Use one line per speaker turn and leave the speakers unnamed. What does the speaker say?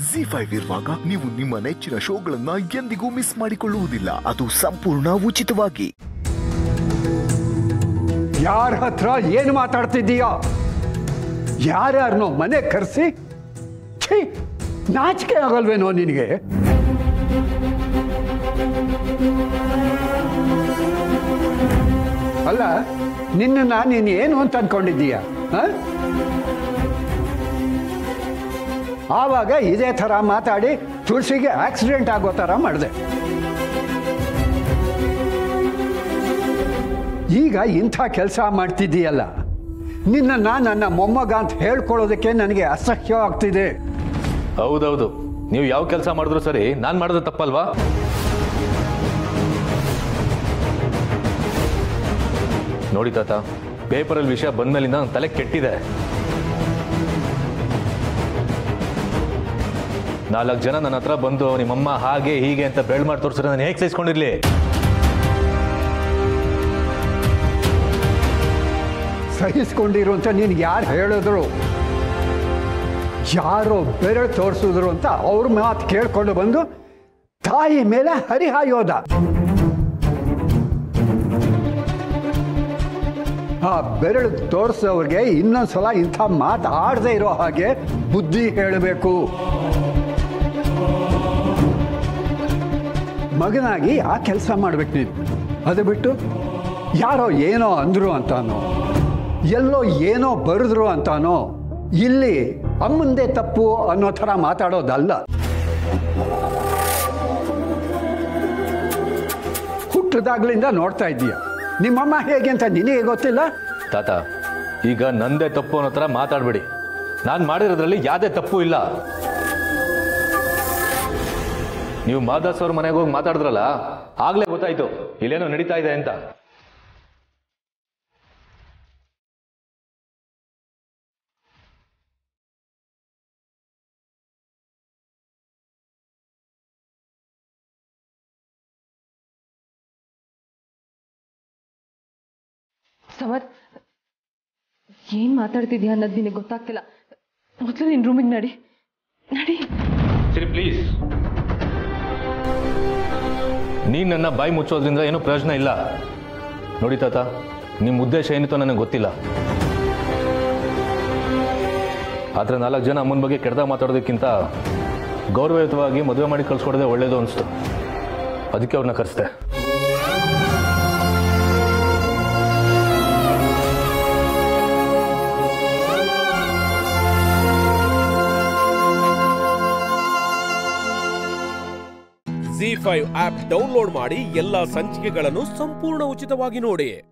G five ಇರುವಾಗ ನೀವು ನಿಮ್ಮ ನೆಚ್ಚಿನ ಶೋಗಳನ್ನ ಎಂದಿಗೂ ಮಿಸ್ ಮಾಡಿಕೊಳ್ಳುವುದಿಲ್ಲ ಅದು ಸಂಪೂರ್ಣ ಉಚಿತವಾಗಿ
ಯಾರ ಹತ್ರ ಏನು ಮಾತಾಡ್ತಿದ್ದೀಯ ಯಾರ್ಯಾರನೋ ಮನೆ ಕರೆಸಿ ಛೀ ನಾಚಿಕೆ ಆಗಲ್ವೇನೋ ನಿನಗೆ ಅಲ್ಲ ನಿನ್ನನ್ನ ನೀನು ಏನು ಅಂತ ಅನ್ಕೊಂಡಿದ್ದೀಯ ಆ? ಆವಾಗ ಇದೇ ಥರ ಮಾತಾಡಿ ತುಳಸಿಗೆ ಆಕ್ಸಿಡೆಂಟ್ ಆಗೋ ಥರ ಮಾಡಿದೆ ಈಗ ಇಂಥ ಕೆಲಸ ಮಾಡ್ತಿದ್ದೀಯಲ್ಲ ನಿನ್ನನ್ನು ನನ್ನ ಮೊಮ್ಮಗ ಅಂತ ಹೇಳ್ಕೊಳ್ಳೋದಕ್ಕೆ ನನಗೆ ಅಸಹ್ಯ ಆಗ್ತಿದೆ
ಹೌದೌದು ನೀವು ಯಾವ ಕೆಲಸ ಮಾಡಿದ್ರು ಸರಿ ನಾನು ಮಾಡೋದು ತಪ್ಪಲ್ವಾ ನೋಡಿ ತಾತ ಪೇಪರಲ್ಲಿ ವಿಷಯ ಬಂದ್ಮೇಲಿಂದ ನನ್ನ ತಲೆ ಕೆಟ್ಟಿದೆ ನಾಲ್ಕು ಜನ ನನ್ನ ಹತ್ರ ಬಂದು ನಿಮ್ಮಮ್ಮ ಹಾಗೆ ಹೀಗೆ ಅಂತ ಬೆಳ್ ಮಾಡಿ ತೋರಿಸಿದ್ರೆ ನಾನು ಹೇಗೆ ಸಹಿಸ್ಕೊಂಡಿರ್ಲಿ
ಸಹಿಸ್ಕೊಂಡಿರು ಅಂತ ನಿನ್ಗೆ ಯಾರು ಹೇಳಿದ್ರು ಯಾರೋ ಬೆರಳು ತೋರಿಸಿದ್ರು ಅಂತ ಅವ್ರ ಮಾತು ಕೇಳ್ಕೊಂಡು ಬಂದು ತಾಯಿ ಮೇಲೆ ಹರಿಹಾಯೋದ ಆ ಬೆರಳು ತೋರಿಸೋರಿಗೆ ಇನ್ನೊಂದ್ಸಲ ಇಂಥ ಮಾತು ಆಡದೇ ಇರೋ ಹಾಗೆ ಬುದ್ಧಿ ಹೇಳಬೇಕು ಮಗನಾಗಿ ಆ ಕೆಲಸ ಮಾಡ್ಬೇಕು ನೀನು ಅದು ಬಿಟ್ಟು ಯಾರೋ ಏನೋ ಅಂದ್ರು ಅಂತಾನೋ ಎಲ್ಲೋ ಏನೋ ಬರೆದ್ರು ಅಂತಾನೋ ಇಲ್ಲಿ ಅಮ್ಮಂದೇ ತಪ್ಪು ಅನ್ನೋ ಥರ ಮಾತಾಡೋದಲ್ಲ ಹುಟ್ಟದಾಗ್ಲಿಂದ ನೋಡ್ತಾ ಇದ್ದೀಯ ನಿಮ್ಮಮ್ಮ ಹೇಗೆ ಅಂತ ನಿನಗೆ ಗೊತ್ತಿಲ್ಲ
ತಾತ ಈಗ ನಂದೇ ತಪ್ಪು ಅನ್ನೋ ಥರ ಮಾತಾಡಬೇಡಿ ನಾನು ಮಾಡಿರೋದ್ರಲ್ಲಿ ಯಾವುದೇ ತಪ್ಪು ಇಲ್ಲ ನೀವು ಮಾದಾಸ್ ಅವ್ರ ಮನೆಗೆ ಹೋಗಿ ಮಾತಾಡಿದ್ರಲ್ಲ ಆಗ್ಲೇ ಗೊತ್ತಾಯ್ತು ಇಲ್ಲೇನೋ ನಡೀತಾ ಇದೆ ಅಂತ
ಸಮರ್ ಏನ್ ಮಾತಾಡ್ತಿದ್ಯಾ ಅನ್ನೋದು ನಿನಗೆ ಗೊತ್ತಾಗ್ತಿಲ್ಲ ಮೊದಲು ನಿನ್ನ ರೂಮಿಗೆ ನಡಿ ನಡಿ
ಸರಿ ಪ್ಲೀಸ್ ನೀನು ನನ್ನ ಬಾಯಿ ಮುಚ್ಚೋದ್ರಿಂದ ಏನೂ ಪ್ರಯೋಜನ ಇಲ್ಲ ನೋಡಿ ತಾತ ನಿಮ್ಮ ಉದ್ದೇಶ ಏನಿತ್ತು ನನಗೆ ಗೊತ್ತಿಲ್ಲ ಆದರೆ ನಾಲ್ಕು ಜನ ಅಮ್ಮನ ಬಗ್ಗೆ ಕೆಡ್ದಾಗ ಮಾತಾಡೋದಕ್ಕಿಂತ ಗೌರವಯುತವಾಗಿ ಮದುವೆ ಮಾಡಿ ಕಳ್ಸ್ಕೊಡೋದೇ ಒಳ್ಳೇದು ಅನಿಸ್ತು ಅದಕ್ಕೆ ಅವ್ರನ್ನ ಕರೆಸ್ದೆ
ಜಿ ಫೈವ್ ಆಪ್ ಡೌನ್ಲೋಡ್ ಮಾಡಿ ಎಲ್ಲಾ ಸಂಚಿಕೆಗಳನ್ನು ಸಂಪೂರ್ಣ ಉಚಿತವಾಗಿ ನೋಡಿ